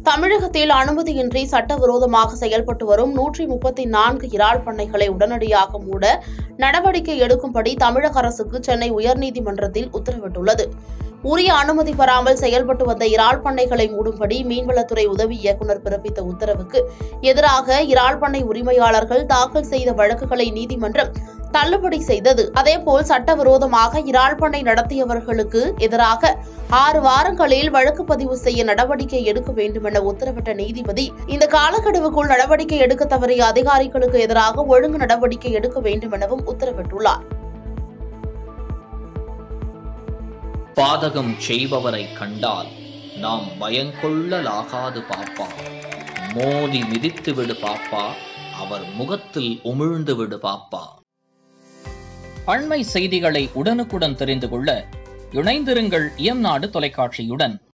தமிழகத்தில் அனுமதியின்றி சட்டவிரோதமாக செயல்பட்டு வரும் நூற்றி முப்பத்தி நான்கு இறால் பண்ணைகளை உடனடியாக மூட நடவடிக்கை எடுக்கும்படி தமிழக அரசுக்கு சென்னை உயர்நீதிமன்றத்தில் உத்தரவிட்டுள்ளது உரிய அனுமதி பெறாமல் செயல்பட்டு வந்த இறால் பண்ணைகளை மூடும்படி மீன்வளத்துறை உதவி இயக்குநர் பிறப்பித்த உத்தரவுக்கு எதிராக இறால் பண்ணை உரிமையாளர்கள் தாக்கல் செய்த வழக்குகளை நீதிமன்றம் தள்ளுபடி செய்தது அதேபோல் சட்டவிரோதமாக இறால் பண்ணை நடத்தியவர்களுக்கு எதிராக ஆறு வாரங்களில் வழக்கு பதிவு செய்ய நடவடிக்கை எடுக்க வேண்டும் என உத்தரவிட்ட நீதிபதி இந்த காலக்கெடுவுக்குள் நடவடிக்கை எடுக்க தவறிய அதிகாரிகளுக்கு எதிராக ஒழுங்கு நடவடிக்கை எடுக்க வேண்டும் எனவும் உத்தரவிட்டுள்ளார் பாதகம் செய்பவரை கண்டால் நாம் பயங்கொள்ளலாகாது பாப்பா மோதி மிதித்து விடு பாப்பா அவர் முகத்தில் உமிழ்ந்து விடு பாப்பா அண்மை செய்திகளை உடனுக்குடன் தெரிந்து கொள்ள இணைந்திருங்கள் இயம்நாடு தொலைக்காட்சியுடன்